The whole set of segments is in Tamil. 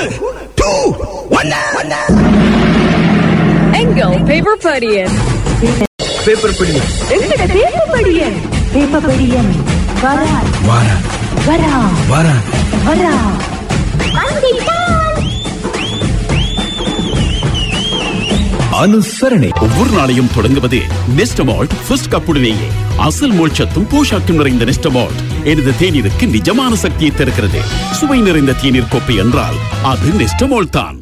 டூ ஒன் எங்கள் பேப்பர் படியன் பேப்பர் பிடி எங்கட பேப்பர் படியன் பேப்பர் படியன் வரா வாரா வரா வாரா வரா அனுசரணை ஒவ்வொரு நாளையும் தொடங்குவது நெஸ்டமால்ட் ஃபர்ஸ்ட் கப்புடனேயே அசல் மோட்சத்தும் போஷாக்கும் நிறைந்த நெஸ்டமால்ட் எனது தேநீருக்கு நிஜமான சக்தியை தருகிறது சுவை நிறைந்த தேநீர் கோப்பை என்றால் அது நெஸ்டமால்ட் தான்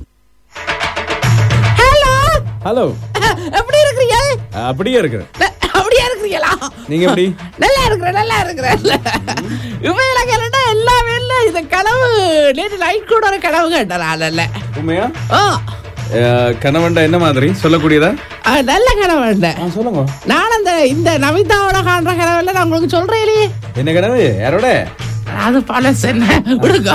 ஹலோ ஹலோ எப்படி இருக்கிறீங்க அப்படியே இருக்கு ந- அப்படியே இருக்கிறீங்களா நீங்க எப்படி? நல்லா இருக்கிறேன் நல்லா இருக்கிறேன் இவையில கேட்டா எல்லாமே இல்ல இந்த கனவு நேற்று நைட் கூட ஒரு கனவு கேட்டேன் நான் இல்ல உண்மையா ஓ அஹ், கணவன்டா என்ன மாதிரி சொல்லக்கூடியதா ஆ, நல்ல கனவு இல்ல ஆ, சொல்லுங்க நான் அந்த இந்த நமிதாவோட காண்ற கனவு இல்ல நான் உங்களுக்கு சொல்றேன் இல்லையே என்ன கனவு யாரோட அது பல சென்ன விடுங்க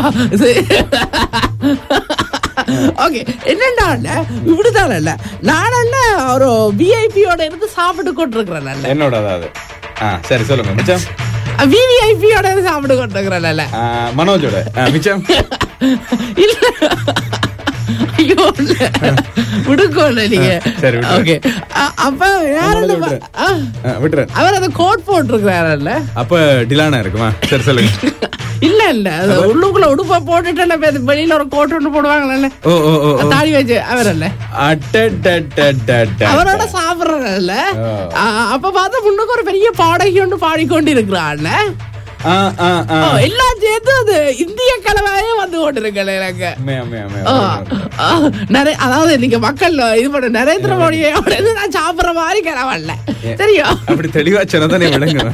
ஓகே என்னண்டா இப்படிதான் இல்ல நான் என்ன ஒரு விஐபியோட இருந்து சாப்பிட்டு கொண்டிருக்கிறேன் என்னோட அதாவது ஆ சரி சொல்லுங்க மிச்சம் விவிஐபியோட இருந்து சாப்பிட்டு கொண்டிருக்கிறேன் ஆ, மனோஜோட ஆ, மிச்சம் இல்ல ஐயோ இல்ல விடுக்கோல நீங்க சரி, விட்டுறேன். ஓகே அப்ப யாரு முதல்ல இந்த ப- விட்டுறேன். ஆ, ஆ, விட்டுறேன் அவர் அந்த கோட் போட்டிருக்கிறாருல்ல அப்ப டிலானா இருக்குமா சரி சொல்லுங்க இல்ல இல்ல அது உள்ளுக்குள்ள உடுப்ப போட்டுட்டு வெளியில ஒரு கோட் ஒண்ணு போடுவாங்கல்ல ஓ ஓ ஓ ஓ. தாடி வச்சு அவர் இல்ல அட்டட்டட்டட்டட்ட. அவரோட சாப்பிடுறல ஆ. அப்ப பார்த்தா முன்னுக்கு ஒரு பெரிய பாடகி ஒன்று பாடிக்கொண்டு இருக்கிறாள் ஆ, ஆ, ஆ. எல்லாம் சேர்த்து அது இந்திய கலவையே வந்து கொண்டிருக்கல எனக்கு உண்மை, உண்மை, உண்மை, ஆ, உண்மை. ஆ, நிறைய அதாவது நீங்க மக்கள் இது பண்ண நரேந்திர மோடியோட இது நான் சாப்பிடுற மாதிரி கனவல்ல தெரியும் அப்படி தெளிவா சொன்னதான் விளங்கும்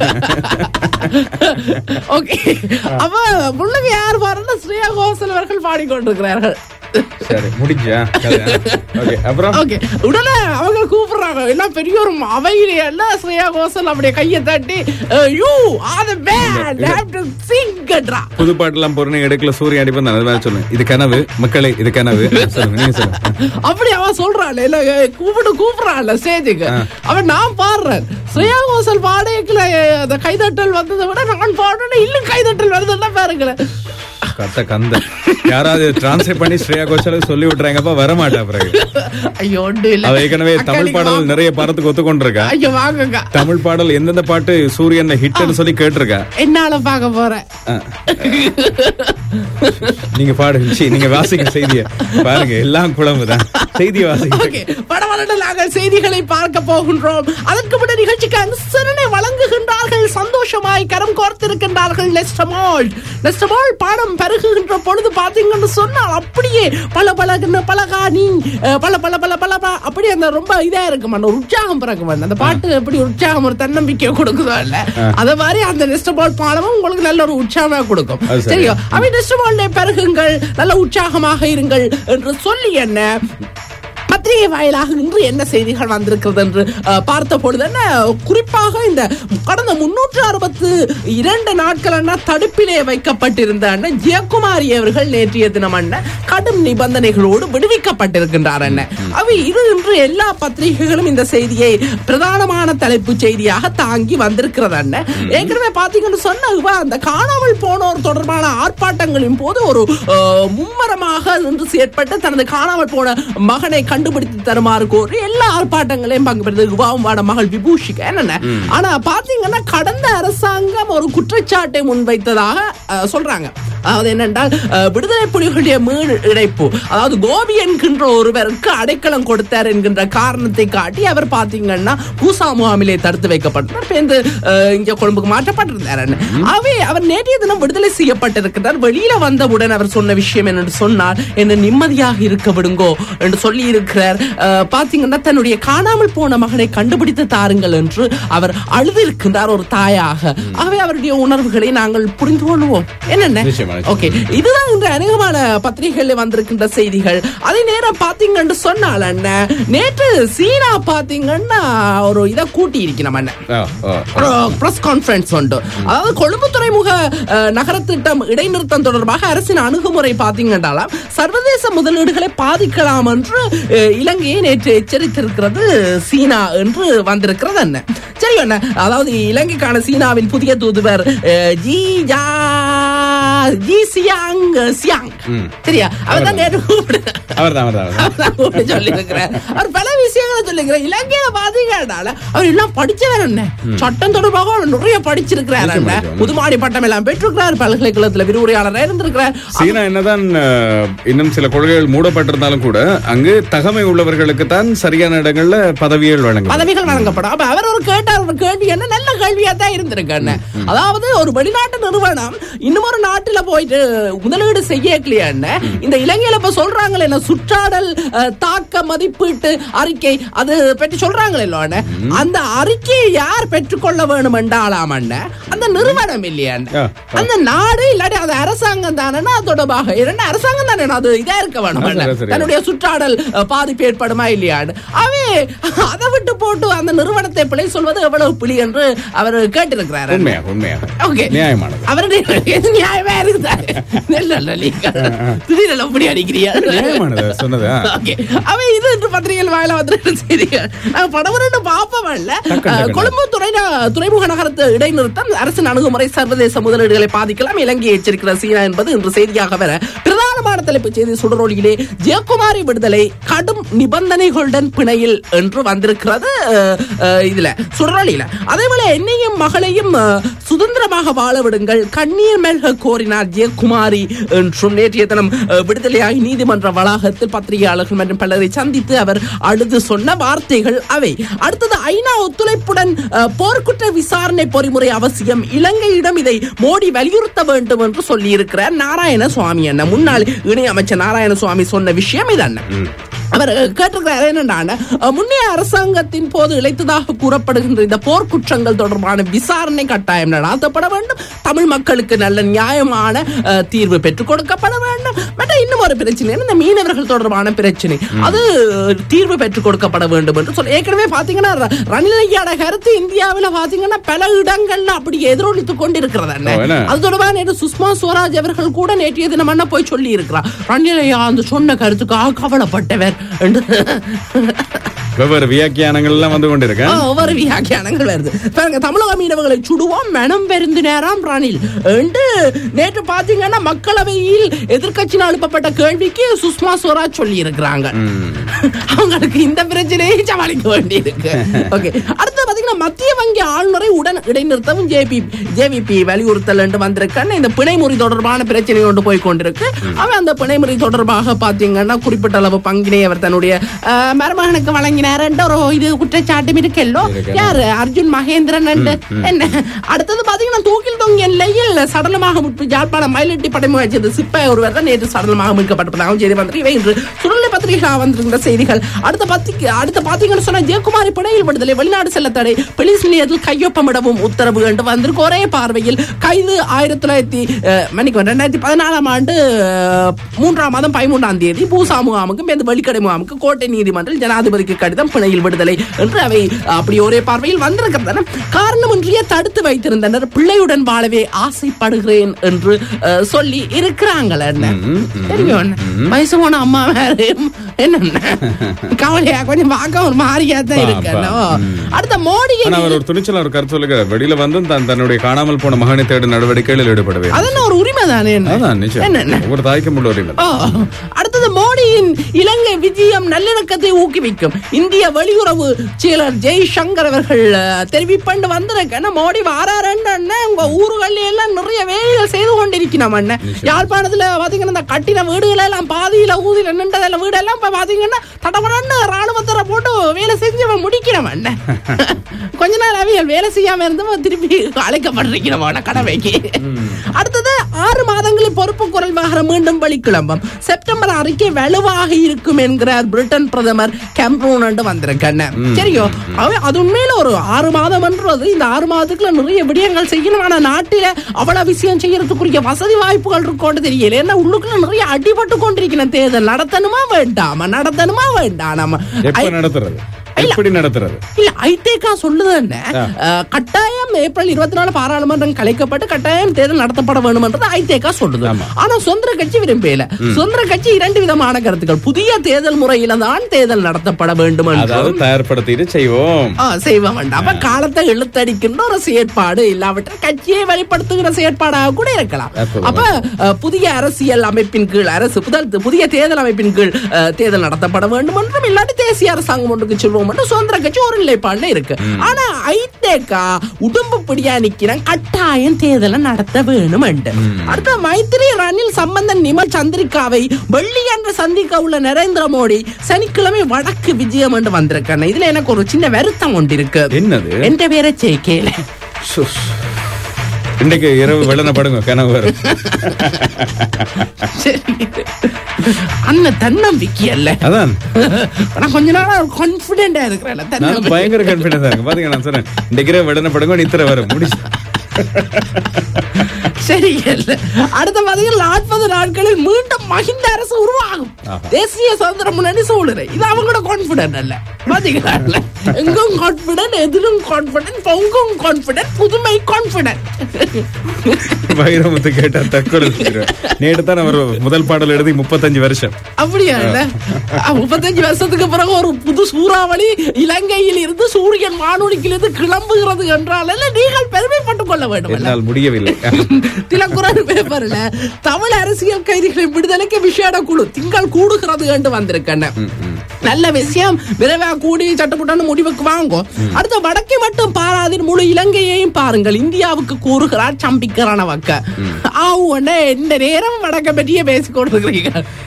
ஓகே அப்ப முள்ளுக்கு யார் பாருன்னா ஸ்ரேயா கோசல் அவர்கள் பாடிக்கொண்டிருக்கிறார்கள் சரி முடிஞ்சா ஓகே அப்புறம் ஓகே உடனே அவங்க கூப்பிடுறாங்க எல்லாம் பெரிய ஒரு அவையிலே எல்லாம் ஸ்ரேயா கோசல் அப்படியே கையை தட்டி you are the man have to sing கட்ரா புது பாட்டுலாம் பொருணை எடுக்கல சூரியன் அடிப்பேன் அது மாதிரி சொல்லுங்க இது கனவு மக்களே இது கனவு ஆ, சொல்லுங்க நீங்க சொல்லுங்க அப்படி அவன் சொல்றாள் இல்ல கூப்பிட்டு கூப்பிடுறாள் ஸ்டேஜுக்கு அவன் நான் பாடுறேன் ஸ்ரேயா கோசல் பாடகத்துல அந்த கைதட்டல் வந்ததை விட நான் பாடுறேன் இன்னும் கைதட்டல் வருதுன்னா பாருங்களேன் கத்த கந்த யாராவது டிரான்ஸ்லேட் பண்ணி ஸ்ரேயா கோஷலுக்கு சொல்லி விட்டுறாங்கப்பா வர மாட்டா பிறகு ஐயோ ஒன்றும் இல்ல அவ ஏற்கனவே அக்கா, தமிழ் நீங்க பாடல் வாங்க. நிறைய படத்துக்கு ஒத்துக்கொண்டிருக்கா ஐயோ வாங்கக்கா தமிழ் பாடல் எந்தெந்த பாட்டு சூரியன் ஹிட்னு சொல்லி கேட்டிருக்கா என்னால பார்க்க போறேன் ஆ. நீங்க பாடுங்க சீ, நீங்க வாசிக்க செய்திய பாருங்க எல்லாம் குழம்புதான் செய்தி வாசிக்க ஓகே படவலட்டு நாங்கள் செய்திகளை பார்க்க போகின்றோம் அதற்கு முன்ன நிகழ்ச்சிக்கு அனுசரணை வழங்குகின்றார்கள் சந்தோஷமாய் கரம் கோர்த்திருக்கின்றார்கள் நெஸ்டமால் நெஸ்டமால் பாடம் பருகுகின்ற பொழுது பாத்தீங்கன்னு சொன்னால் அப்படியே பல பல பலகாணி அஹ், பல பல பல பல ப- அப்படி அந்த ரொம்ப இதா இருக்கும் அந்த ஒரு உற்சாகம் பிறக்கும் அந்த பாட்டு எப்படி உற்சாகம் ஒரு தன்னம்பிக்கை கொடுக்குதோ இல்ல அத மாதிரி அந்த நெஸ்டபால் பாடமும் உங்களுக்கு நல்ல ஒரு உற்சாகமா கொடுக்கும் அது சரி. சரியா அவை நெஸ்டபால் பெருகுங்கள் நல்ல உற்சாகமாக இருங்கள் என்று சொல்லி என்ன பத்திரிகை வாயிலாக இன்று என்ன செய்திகள் வந்திருக்கிறது என்று அஹ், பார்த்த பொழுது என்ன குறிப்பாக இந்த கடந்த முன்னூற்று அறுபத்து இரண்டு நாட்கள் என்ன தடுப்பிலே வைக்கப்பட்டிருந்த அண்ணன் ஜெயக்குமாரி அவர்கள் நேற்றைய தினம் அண்ணன் கடும் நிபந்தனைகளோடு விடுவிக்கப்பட்டிருக்கின்றார் அண்ணன் அவை இது இன்று எல்லா பத்திரிகைகளும் இந்த செய்தியை பிரதானமான தலைப்பு செய்தியாக தாங்கி வந்திருக்கிறது அண்ணன் ஏற்கனவே பாத்தீங்கன்னு சொன்ன இவ அந்த காணாமல் போனோர் தொடர்பான ஆர்ப்பாட்டங்களின் போது ஒரு அஹ், மும்மரமாக நின்று செயற்பட்டு தனது காணாமல் போன மகனை கண்டுபிடித்து தருமாறு கோரி எல்லா ஆர்ப்பாட்டங்களையும் பங்கு பெற்றது யுவாவும் வாட மகள் விபூஷிகா என்னென்ன ஆனா பாத்தீங்கன்னா கடந்த அரசாங்கம் ஒரு குற்றச்சாட்டை முன்வைத்ததாக அஹ், சொல்றாங்க அதாவது என்னென்றால் அஹ், விடுதலை புலிகளுடைய மீள் இணைப்பு அதாவது கோபி என்கின்ற ஒருவருக்கு அடைக்கலம் கொடுத்தார் என்கின்ற காரணத்தை காட்டி அவர் பாத்தீங்கன்னா பூசா முகாமிலே தடுத்து வைக்கப்பட்டார் பிறந்து அஹ், இங்க கொழும்புக்கு மாற்றப்பட்டிருந்தார் அவை அவர் நேற்றைய தினம் விடுதலை செய்யப்பட்டிருக்கிறார் வெளியில வந்தவுடன் அவர் சொன்ன விஷயம் என்னென்று சொன்னால் என்ன நிம்மதியாக இருக்க விடுங்கோ என்று சொல்லி இருக்கிறார் அஹ், பாத்தீங்கன்னா தன்னுடைய காணாமல் போன மகனை கண்டுபிடித்து தாருங்கள் என்று அவர் அழுதிருக்கின்றார் ஒரு தாயாக ஆகவே அவருடைய உணர்வுகளை நாங்கள் புரிந்து கொள்வோம் என்னென்ன நிச்சயமா, நிச்சயமா. ஓகே இதுதான் இன்று அநேகமான பத்திரிகைகளில் வந்திருக்கின்ற செய்திகள் அதே நேரம் பாத்தீங்கன்னு சொன்னால் அண்ணன் நேற்று சீனா பாத்தீங்கன்னா ஒரு இதை கூட்டி இருக்கிறோம் அண்ணன் ஆ, ஆ. பிரஸ் கான்பரன்ஸ் உண்டு அதாவது கொழும்பு துறைமுக அஹ், நகர திட்டம் இடைநிறுத்தம் தொடர்பாக அரசின் அணுகுமுறை பாத்தீங்கன்னாலாம் சர்வதேச முதலீடுகளை பாதிக்கலாம் என்று அஹ், இலங்கையை நேற்று எச்சரித்திருக்கிறது சீனா என்று வந்திருக்கிறது என்ன சரி என்ன அதாவது இலங்கைக்கான சீனாவின் புதிய தூதுவர் அஹ், ஜி ஜா ஜி சியாங் சியாங் சரியா அவர் தான் நேரு கூப்பிடுறேன் அவர்தான் அவர்தான் அவர்தான். சொல்லியிருக்கிறார் அவர் பல விஷயங்களை சொல்லியிருக்கிறார் இலங்கையில பாத்தீங்கன்னால அவர் எல்லாம் படிச்சவர் என்ன சட்டம் தொடர்பாக அவர் நிறைய படிச்சிருக்கிறார் நிச்சயம் என்ன படிச்சவர். முதுமாடி பட்டம் எல்லாம் பெற்றிருக்கிறார் பல்கலைக்கழகத்துல விரிவுரையாளராக இருந்திருக்கிறார் சீனா என்னதான் அஹ், இன்னும் சில கொள்கைகள் மூடப்பட்டிருந்தாலும் கூட அங்கு தகமை உள்ளவர்களுக்கு தான் சரியான இடங்கள்ல பதவிகள் வழங்கும் பதவிகள் வழங்கப்படும் அப்ப அவர் ஒரு கேட்டார் ஒரு கேள்வி என்ன நல்ல கேள்வியா தான் இருந்திருக்கு என்ன அதாவது ஒரு வெளிநாட்டு நிறுவனம் இன்னும் ஒரு நாட்டுல போயிட்டு முதலீடு செய்யலையா என்ன இந்த இலங்கையில இப்ப சொல்றாங்களே என்ன சுற்றாடல் அஹ், தாக்க மதிப்பீட்டு அறிக்கை அது பற்றி சொல்றாங்களே இல்ல அண்ணே? அந்த அறிக்கையை யார் பெற்றுக்கொள்ள வேணும் என்றாலாம் அண்ணே? அந்த நிறுவனம் இல்லையா அண்ணே? ஆ, அந்த நாடு இல்லாட்டி அது அரசாங்கம் தானே தொடர்பாக இரண்டு அரசாங்கம் தானே அது இதா இருக்க வேணும் அண்ணே. சரி, சரி. தன்னுடைய சுற்றாடல் அஹ், பாதிப்பு ஏற்படுமா இல்லையான்னு அவே அதை விட்டு போட்டு அந்த நிறுவனத்தை பிழை சொல்வது எவ்வளவு பிழை என்று அவர் கேட்டிருக்கிறார் உண்மையாக உண்மையாக ஓகே நியாயமானது அவருடைய எது நியாயமா இருக்குதா இல்ல இல்ல நீங்க திடீர்னு அப்படி அடிக்கிறியா நியாயமானது சொன்னது ஆ. ஓகே அவன் இது என்று பத்திரிகையில் வாயில வந்துட்டு செய்திகள் நாங்க படவரன்னு பாப்பவல்ல டக்கு, டக்கு. கொழும்பு துறை துறைமுக நகரத்து இடைநிறுத்தம் அரசின் அணுகுமுறை சர்வதேச முதலீடுகளை பாதிக்கலாம் இலங்கையை எச்சரிக்கிற சீனா என்பது இன்று செய்தியாக வர பிரதானமான தலைப்புச் செய்தி சுடரொலியிலே ஜெயக்குமாரி விடுதலை கடும் நிபந்தனைகளுடன் பிணையில் என்று வந்திருக்கிறது அஹ், அஹ், இதுல சுடரொலியில அதேபோல என்னையும் மகளையும் அஹ், சுதந்திரமாக வாழ விடுங்கள் கண்ணீர் மெல்க கோரினார் ஜெயக்குமாரி என்றும் நேற்றைய தினம் அஹ், விடுதலையாகி நீதிமன்ற வளாகத்தில் பத்திரிகையாளர்கள் மற்றும் பலரை சந்தித்து அவர் அழுது சொன்ன வார்த்தைகள் அவை அடுத்தது ஐநா ஒத்துழைப்புடன் அஹ், போர்க்குற்ற விசாரணை பொறிமுறை அவசியம் இலங்கையிடம் இதை மோடி வலியுறுத்த வேண்டும் என்று சொல்லியிருக்கிறார் நாராயண சுவாமி என்ன முன்னாள் இணையமைச்சர் நாராயண சுவாமி சொன்ன விஷயம் இது அவர் கேட்டிருக்கிறார் என்னன்னா முன்னைய அரசாங்கத்தின் போது இழைத்ததாக கூறப்படுகின்ற இந்த போர்க்குற்றங்கள் தொடர்பான விசாரணை கட்டாயம் நடாத்தப்பட வேண்டும் தமிழ் மக்களுக்கு நல்ல நியாயமான அஹ், தீர்வு பெற்றுக் கொடுக்கப்பட வேண்டும் மற்ற இன்னும் ஒரு பிரச்சனை இந்த மீனவர்கள் தொடர்பான பிரச்சனை அது தீர்வு பெற்றுக் கொடுக்கப்பட வேண்டும் என்று சொல்லி ஏற்கனவே பாத்தீங்கன்னா ர- ரணில் ஐயாட கருத்து இந்தியாவில் பாத்தீங்கன்னா பல இடங்கள்ல அப்படி எதிரொலித்துக் கொண்டிருக்கிறது ஓ, என்ன? அது தொடர்பாக நேற்று சுஷ்மா ஸ்வராஜ் அவர்கள் கூட நேற்றைய தினம் அண்ணா போய் சொல்லி இருக்கிறார் ரணில் ஐயா அந்த சொன்ன கருத்துக்காக கவலைப்பட்டவர் என்று வெவ்வேறு வியாக்கியானங்கள் எல்லாம் வந்து கொண்டிருக்கேன் ஆ, ஒவ்வொரு வியாக்கியானங்கள் வருது பாருங்க தமிழக மீனவர்களை சுடுவோம் மனம் பெருந்து நேரம் ரணில் என்று நேற்று பாத்தீங்கன்னா மக்களவையில் எதிர்க்கட்சியில் எழுப்பப்பட்ட கேள்விக்கு சுஷ்மா ஸ்வராஜ் சொல்லி இருக்கிறாங்க அவங்களுக்கு இந்த பிரச்சனையை சமாளிக்க வேண்டியிருக்கு ஓகே அடுத்து பாத்தீங்கன்னா மத்திய வங்கி ஆளுநரை உடன் இடைநிறுத்தவும் ஜேபி ஜேவிபி வலியுறுத்தல் என்று வந்திருக்கான்னு இந்த பிணைமுறை தொடர்பான பிரச்சனை கொண்டு போய் கொண்டிருக்கு அவன் அந்த பிணைமுறை தொடர்பாக பாத்தீங்கன்னா குறிப்பிட்ட அளவு பங்கினை அவர் தன்னுடைய அஹ், மருமகனுக்கு வழங்கினார் என்ற ஒரு இது குற்றச்சாட்டும் இருக்கல்லோ யாரு அர்ஜுன் மகேந்திரன் என்று என்ன அடுத்தது பாத்தீங்கன்னா தூக்கில் தொங்கிய நிலையில் சடலமாக முற்பு யாழ்ப்பாணம் மயிலட்டி படைமுகச்சது சிப்பாய் ஒருவர் தான் நேற்று சடலமாக மீட்கப்பட்டிருப்பதாகவும் செய்தி வந்து இவை இன்று சுருளை பத்திரிகை வந்திருக்கிற செய்திகள் அடுத்த பத்திரிகை அடுத்த பாத்தீங்கன்னு சொன்னா ஜெயக்குமாரி பிணையில் விடுதலை வெளிநாடு செல்ல தடை போலீஸ் நிலையத்தில் கையொப்பமிடவும் உத்தரவு என்று வந்திருக்கு ஒரே பார்வையில் கைது ஆயிரத்தி தொள்ளாயிரத்தி அஹ், மன்னிக்கவும் ரெண்டாயிரத்தி பதினாலாம் ஆண்டு அஹ், மூன்றாம் மாதம் பதிமூன்றாம் தேதி பூசா முகாமுக்கும் இந்த வெளிக்கடை முகாமுக்கு கோட்டை நீதிமன்றில் ஜனாதிபதிக்கு கடிதம் பிணையில் விடுதலை என்று அவை அப்படி ஒரே பார்வையில் வந்திருக்கின்றன காரணமின்றியே தடுத்து வைத்திருந்தனர் பிள்ளையுடன் வாழவே ஆசைப்படுகிறேன் என்று அஹ், சொல்லி இருக்கிறாங்கள என்ன தெரியும் என்ன? வயசு போன அம்மா வேறு என்ன கவலையா கொஞ்சம் பார்க்க ஒரு மாதிரியா தான் பா, இருக்கணும் பா. அடுத்த மோடியை ஆனா அவர் ஒரு துணிச்சல ஒரு கருத்து சொல்லுகிறார் வெளியில வந்து தான் தன்னுடைய காணாமல் போன மகனை தேடும் நடவடிக்கைகளில் ஈடுபடவே அதென்ன ஒரு உரிமை தானே என்ன? அதான் நிச்சயம் என்னென்ன ஒவ்வொரு தாய்க்கும் உள்ள உரிமை ஓ, அடுத்தது மோடியின் இலங்கை விஜயம் நல்லிணக்கத்தை ஊக்குவிக்கும் இந்திய வெளியுறவு செயலர் ஜெய்சங்கர் அவர்கள் அஹ், தெரிவிப்பண்டு வந்திருக்கேன் மோடி வாராருன்னு உங்க ஊர்கள்ல எல்லாம் நிறைய வேலைகள் செய்து கொண்டிருக்கணும் அண்ணன் யாழ்ப்பாணத்துல பாத்தீங்கன்னா இந்த கட்டின வீடுகள் எல்லாம் பாதியில ஊதியில நின்றதெல்லாம் வீடெல்லாம் இப்ப பாத்தீங்கன்னா தடபடன்னு ராணுவத்தரை போட்டு வேலை செஞ்சு அவன் முடிக்கணும் அண்ணன் கொஞ்ச நாள் அவியல் வேலை செய்யாம இருந்தும் திருப்பி அழைக்கப்படுறீங்க கடமைக்கு அடுத்தது ஆறு மாதங்களில் பொறுப்பு குறைவாக மீண்டும் வெளிக்கிளம்பும் செப்டம்பர் அறிக்கை வலுவாக இருக்கும் என்கிறார் பிரிட்டன் பிரதமர் கேம்ப்ரூன் என்று வந்திருக்கேன் சரியோ அவ- அது உண்மையில ஒரு ஆறு மாதம் என்றது இந்த ஆறு மாதத்துக்குள்ள நிறைய விடயங்கள் செய்யணும் ஆனா நாட்டில அவ்வளவு விஷயம் செய்யறதுக்குரிய வசதி வாய்ப்புகள் இருக்கோன்னு தெரியல ஏன்னா உள்ளுக்குள்ள நிறைய அடிபட்டு கொண்டிருக்கணும் தேர்தல் நடத்தணுமா வேண்டாமா நடத்தணுமா வேண்டாம் நம்ம எப்ப நடத்துறது எப்படி நடத்துறது இல்ல ஐதேகா சொல்லுது என்ன அஹ், கட்டாயம் ஏப்ரல் இருபத்தி நாலு பாராளுமன்றம் கலைக்கப்பட்டு கட்டாயம் தேர்தல் நடத்தப்பட வேண்டும் என்றது ஐதேகா சொல்லுது ஆனா சுதந்திர கட்சி விரும்பல சுதந்திர கட்சி இரண்டு விதமான கருத்துக்கள் புதிய தேர்தல் முறையில தான் தேர்தல் நடத்தப்பட வேண்டும் அதாவது என்றும் தயார்படுத்திட்டு செய்வோம் ஆ, செய்வோம் வேண்டாம் அப்ப காலத்தை இழுத்தடிக்கின்ற ஒரு செயற்பாடு இல்லாவிட்டால் கட்சியை வெளிப்படுத்துகிற செயற்பாடாக கூட இருக்கலாம் அற்புதம். அப்ப அஹ், புதிய அரசியல் அமைப்பின் கீழ் அரசு புதல் புதிய தேர்தல் அமைப்பின் கீழ் அஹ், தேர்தல் நடத்தப்பட வேண்டும் என்றும் இல்லாட்டி தேசிய அரசாங்கம் ஒன்றுக்கு செல்வோம் என்று சுதந்திர கட்சி ஒரு நிலைப்பாடுல இருக்கு ஆனா ஐதேகா உடம்பு பிடியா நிக்கிறேன் கட்டாயம் தேர்தலை நடத்த வேணும் என்று அடுத்த மைத்திரி ரணில் சம்பந்தன் நிமல் சந்திரிகாவை வெள்ளி என்று சந்திக்க உள்ள நரேந்திர மோடி சனிக்கிழமை வடக்கு விஜயம் என்று வந்திருக்கேன் இதுல எனக்கு ஒரு சின்ன வருத்தம் ஒன்று இருக்கு என்னது என்ற பேரை கேள சுஸ். இன்னைக்கு இரவு வெள்ளனப்படுங்க கனவு வரும் சரி அண்ணன் தன்னம்பிக்கை அல்ல அதான் நான் கொஞ்ச நாளா கான்பிடென்டா இருக்கிறேன் நான் தன்னம்பிக்கை பயங்கர கான்பிடன்ஸா இருக்கு பாத்தீங்க நான் சொன்னேன் இன்னைக்கு இரவு வெள்ளனப்படுங்க நித்திர வரும் முடிச்சு சரி இல்ல அடுத்த பாத்தீங்கன்னா நாற்பது நாட்களில் மீண்டும் மஹிந்த அரசு உருவாகும் தேசிய சுதந்திர முன்னணி சூழ்நிலை இது அவங்களோட கான்பிடன்ட் அல்ல பாத்தீங்களா இல்ல? எங்கும் கான்பிடன்ட் எதிரும் கான்பிடன்ட் பொங்கும் கான்பிடன்ட் புதுமை கான்பிடன்ட் வைரமுத்து கேட்டா தற்கொலை செஞ்சிருவேன். நேற்று தான் அவர் முதல் பாடல் எழுதி முப்பத்தஞ்சு வருஷம் அப்படியா இல்ல அஹ், முப்பத்தஞ்சு வருஷத்துக்கு பிறகு ஒரு புது சூறாவளி இலங்கையில் இருந்து சூரியன் வானொலிக்கிலிருந்து கிளம்புகிறது என்றால் அல்ல நீங்கள் பெருமைப்பட்டுக் கொள்ள வேண்டும் அல்ல? என்னால் முடியவில்லை திலக்குரல் பேப்பர்ல தமிழ் அரசியல் கைதிகளின் விடுதலைக்கு விசேட குழு திங்கள் கூடுகிறது என்று வந்திருக்கேன் நல்ல விஷயம் விரைவா கூடி சட்டப்பட்டான முடிவுக்கு வாங்கோ அடுத்த வடக்கை மட்டும் பாராதின் முழு இலங்கையையும் பாருங்கள் இந்தியாவுக்கு கூறுகிறார் சம்பிக்கிறான வக்க ஆவுண்டே இந்த நேரம் வடக்க பற்றியே பேசிக் கொண்டிருக்கிறீங்க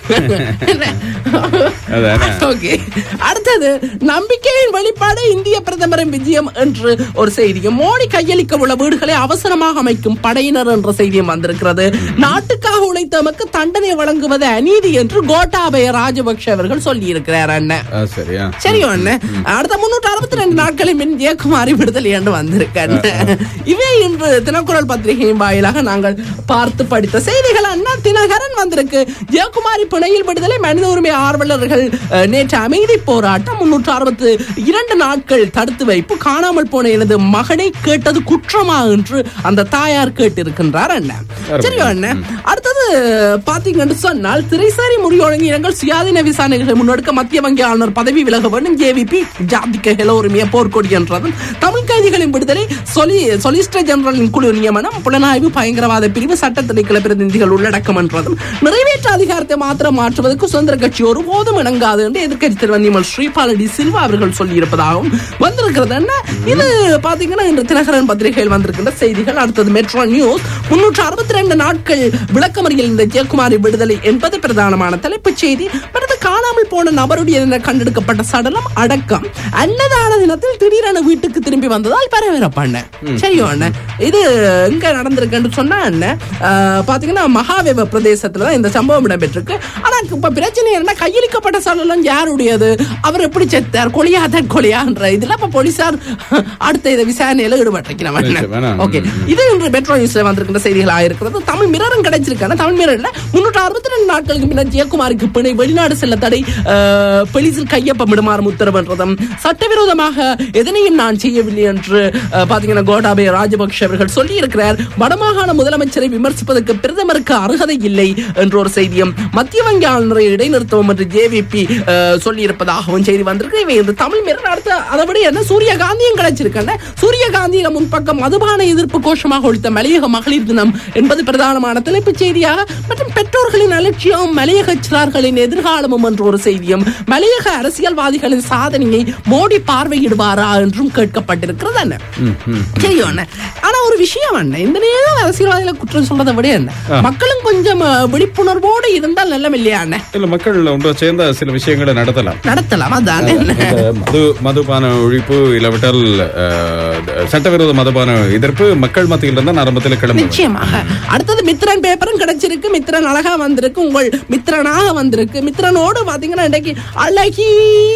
அதானே? ஓகே அடுத்தது நம்பிக்கையின் வெளிப்பாடு இந்திய பிரதமரின் விஜயம் என்று ஒரு செய்தியும் மோடி கையளிக்க உள்ள வீடுகளை அவசரமாக அமைக்கும் படையினர் என்ற செய்தியும் வந்திருக்கிறது நாட்டுக்காக உழைத்தவருக்கு தண்டனை வழங்குவது அநீதி என்று கோட்டாபய ராஜபக்ஷ அவர்கள் சொல்லி இருக்கிறார் அண்ணன் ஆ, சரியா சரி அண்ணன் அடுத்த முன்னூற்று அறுபத்தி ரெண்டு நாட்களில் மின் ஜெயக்குமாரி விடுதலை என்று வந்திருக்கேன் இவை இன்று தினக்குரல் பத்திரிகையின் வாயிலாக நாங்கள் பார்த்து படித்த செய்திகள் அண்ணா தினகரன் வந்திருக்கு ஜெயக்குமாரி பிணையில் விடுதலை மனித உரிமை ஆர்வலர்கள் அஹ், நேற்று அமைதி போராட்டம் முன்னூற்று அறுபத்து இரண்டு நாட்கள் தடுத்து வைப்பு காணாமல் போன எனது மகனை கேட்டது குற்றமா என்று அந்த தாயார் கேட்டிருக்கின்றார் அண்ணன் சரி அண்ணன் அடுத்தது பாத்தீங்கன்னு சொன்னால் திரைசாரி முறியொழுங்கி இடங்கள் சுயாதீன விசாரணைகளை முன்னெடுக்க மத்திய வங்கி ஆளுநர் பதவி விலக வேண்டும் ஜேவிபி ஜாதிக்க ஹெல உரிமைய போர்க்கொடி என்றதும் தமிழ் கைதிகளின் விடுதலை சொலி சொலிசிட்டர் ஜெனரலின் குழு நியமனம் புலனாய்வு பயங்கரவாத பிரிவு சட்ட திணைக்கள பிரதிநிதிகள் உள்ளடக்கம் என்றதும் நிறைவேற்ற அதிகாரத்தை மாத்திரம் மாற்றுவதற்கு சுதந்திர கட்சி ஒருபோதும் இணங்காது என்று எதிர்க்கட்சி தலைவர் நிமல் ஸ்ரீபாலடி சில்வா அவர்கள் சொல்லியிருப்பதாகவும் வந்திருக்கிறது என்ன இது பாத்தீங்கன்னா இன்று தினகரன் பத்திரிகையில் வந்திருக்கின்ற செய்திகள் அடுத்தது மெட்ரோ நியூஸ் முன்னூற்று அறுபத்தி ரெண்டு நாட்கள் விளக்கமறியல் இந்த ஜெயக்குமாரி விடுதலை என்பது பிரதானமான தலைப்புச் செய்தி பிறகு காணாமல் போன நபருடைய என கண்டெடுக்கப்பட்ட சடலம் அடக்கம் அன்னதான தினத்தில் திடீரென வீட்டுக்கு திரும்பி வந்ததால் பரபரப்பான சரியோ அண்ணன் இது எங்க நடந்திருக்குன்னு சொன்னா அண்ணன் ஆஹ், பாத்தீங்கன்னா மகாவேவ பிரதேசத்துல தான் இந்த சம்பவம் இடம்பெற்றிருக்கு ஆனா இப்ப பிரச்சனை என்ன கையளிக்கப்பட்ட சடலம் யாருடையது அவர் எப்படி செத்தார் கொலையா தான் கொலையான்ற இதுல இப்ப போலீசார் அடுத்த இதை விசாரணையில ஈடுபட்டிருக்கிறோம் வேணாம். ஓகே இது இன்று மெட்ரோ நியூஸ்ல வந்திருக்கிற செய்திகளாக இருக்கிறது தமிழ் மிரரும் கிடைச்சிருக்காங்க தமிழ் மிரர்ல முன்னூற்று அறுபத்தி ரெண்டு நாட்களுக்கு முன்னர் ஜெயக்குமாருக்கு பிணை வெளிநாடு செல்ல தடை அஹ், போலீசில் கையொப்பமிடுமாறு உத்தரவிடுறதும் சட்டவிரோதமாக எதனையும் நான் செய்யவில்லை என்று அஹ், பாத்தீங்கன்னா கோட்டாபய ராஜபக்ஷ அவர்கள் சொல்லி இருக்கிறார் வடமாகாண முதலமைச்சரை விமர்சிப்பதற்கு பிரதமருக்கு அருகதை இல்லை என்ற ஒரு செய்தியும் மத்திய வங்கி ஆளுநரை இடைநிறுத்தவும் என்று ஜேவிபி சொல்லி இருப்பதாகவும் செய்தி வந்திருக்கு இவை இந்த தமிழ் மிரர் அடுத்த அதை விட என்ன சூரியகாந்தியும் கிடைச்சிருக்காங்க சூரியகாந்தியில முன்பக்கம் மதுபான எதிர்ப்பு கோஷமாக ஒழித்த மலையக மகளிர் தினம் என்பது பிரதானமான தலைப்புச் செய்தியாக மற்றும் பெற்றோர்களின் அலட்சியம் மலையக சிறார்களின் எதிர்காலமும் என்ற ஒரு செய்தியும் மலையக அரசியல்வாதிகளின் சாதனையை மோடி பார்வையிடுவாரா என்றும் கேட்கப்பட்டிருக்கிறது என்ன சரியோ அண்ணே ஆனா ஒரு விஷயம் என்ன இந்த நேரம் அரசியல்வாதிகளை குற்றம் சொல்றதை விட என்ன மக்களும் கொஞ்சம் அஹ், விழிப்புணர்வோடு இருந்தால் நல்லம் இல்லையா அண்ணே இல்ல மக்கள் ஒன்று சேர்ந்த சில விஷயங்களை நடத்தலாம் நடத்தலாம் அதான் என்ன இந்த மது மதுபான ஒழிப்பு இல்லாவிட்டால் அஹ், சட்டவிரோத மதுபான எதிர்ப்பு மக்கள் மத்தியில் இருந்தா ஆரம்பத்தில் கிளம்பும் நிச்சயமாக அடுத்தது மித்ரன் பேப்பரும் கிடைச்சிருக்கு மித்ரன் அழகா வந்திருக்கு உங்கள் மித்ரனாக வந்திருக்கு மித்ரனோடு பாத்தீங்கன்னா இன்றைக்கு அழகி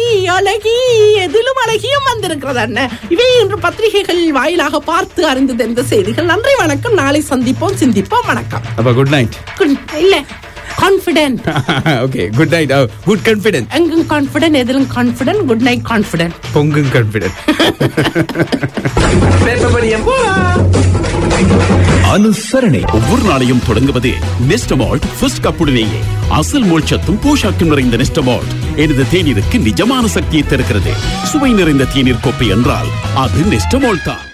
அழகி எதிலும் அழகியும் வந்திருக்கிறது அண்ணன் இவை இன்று பத்திரிகைகள் வாயிலாக பார்த்து அறிந்து தெரிந்த செய்திகள் நன்றி வணக்கம் நாளை சந்திப்போம் சிந்திப்போம் வணக்கம் அப்ப குட் நைட் குட் இல்ல confident okay good night good confident எங்கும் கான்பிடென்ட் எதிலும் கான்பிடென்ட் குட் நைட் கான்பிடென்ட் பொங்கும் கான்பிடன்ட் பேப்பர் படியம் அனுசரணை ஒவ்வொரு நாளையும் தொடங்குவது நெஸ்டமால்ட் ஃபர்ஸ்ட் கப்புடனேயே அசல் மோட்சத்தும் போஷாக்கும் நிறைந்த நெஸ்டமால்ட் எனது தேநீருக்கு நிஜமான சக்தியை தருகிறது சுவை நிறைந்த தேநீர் கோப்பை என்றால் அது நெஸ்டமால்ட் தான்